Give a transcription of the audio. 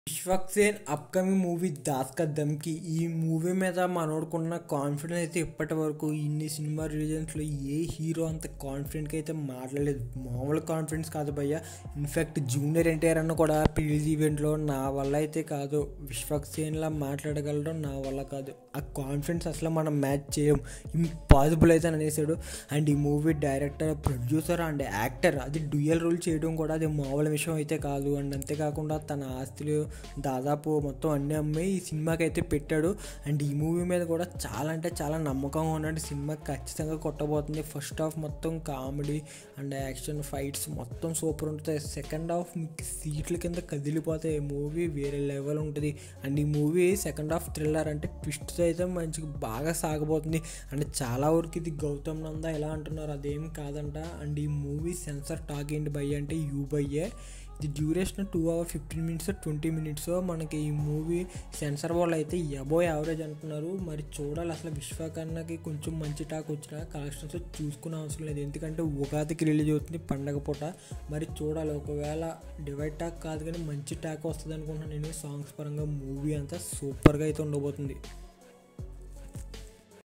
Vishwak Sen upcoming movie Das Ka Dhamki ఈ movie మీద మనోడుకున్న confidence అయితే ఇప్పటి వరకు ఇన్ని సినిమా రిలీజన్స్లో ఏ హీరో అంత కాన్ఫిడెంట్గా అయితే మాట్లాడలేదు మామూలు కాన్ఫిడెన్స్ కాదు భయ్య ఇన్ఫ్యాక్ట్ జూనియర్ ఎన్టీఆర్ అన్న కూడా ప్రిలీజ్ ఈవెంట్లో నా వల్ల అయితే కాదు విశ్వక్ సేన్లా మాట్లాడగలడం నా వల్ల కాదు ఆ కాన్ఫిడెన్స్ అసలు మనం మ్యాచ్ చేయం ఇంపాసిబుల్ అయితే అని అనేసాడు అండ్ ఈ movie director producer and actor అది డ్యూయల్ రోల్ చేయడం కూడా అది మామూలు విషయం అయితే కాదు అండ్ అంతేకాకుండా తన ఆస్తులు దాదాపు మొత్తం అన్ని అమ్మాయి ఈ సినిమాకి అయితే పెట్టాడు అండ్ ఈ మూవీ మీద కూడా చాలా అంటే చాలా నమ్మకంగా ఉన్నాడు సినిమా ఖచ్చితంగా కొట్టబోతుంది ఫస్ట్ హాఫ్ మొత్తం కామెడీ అండ్ యాక్షన్ ఫైట్స్ మొత్తం సూపర్ ఉంటుంది సెకండ్ హాఫ్ మీకు సీట్ల కింద కదిలిపోతాయి మూవీ వేరే లెవెల్ ఉంటుంది అండ్ ఈ మూవీ సెకండ్ హాఫ్ థ్రిల్లర్ అంటే ట్విస్ట్ అయితే మంచిగా బాగా సాగబోతుంది అండ్ చాలా వరకు ఇది గౌతమ్ నంద ఎలా అంటున్నారు అదేం కాదంట అండ్ ఈ మూవీ సెన్సర్ టాక్ ఏంటి బై అంటే యూ బయ్యే ఇది duration two hour fifteen minutes twenty minutes మనకి ఈ మూవీ సెన్సర్ వాళ్ళు అయితే ఎబో యావరేజ్ అంటున్నారు మరి చూడాలి అసలు విశ్వకర్ణకి కొంచెం మంచి టాక్ వచ్చిన కలెక్షన్స్ చూసుకునే అవసరం లేదు ఎందుకంటే ఉగాదికి రిలీజ్ అవుతుంది పండగ పూట మరి చూడాలి ఒకవేళ డివైడ్ టాక్ కాదు కానీ మంచి టాక్ వస్తుంది అనుకుంటున్నాను నేను సాంగ్స్ పరంగా మూవీ అంతా సూపర్గా అయితే ఉండబోతుంది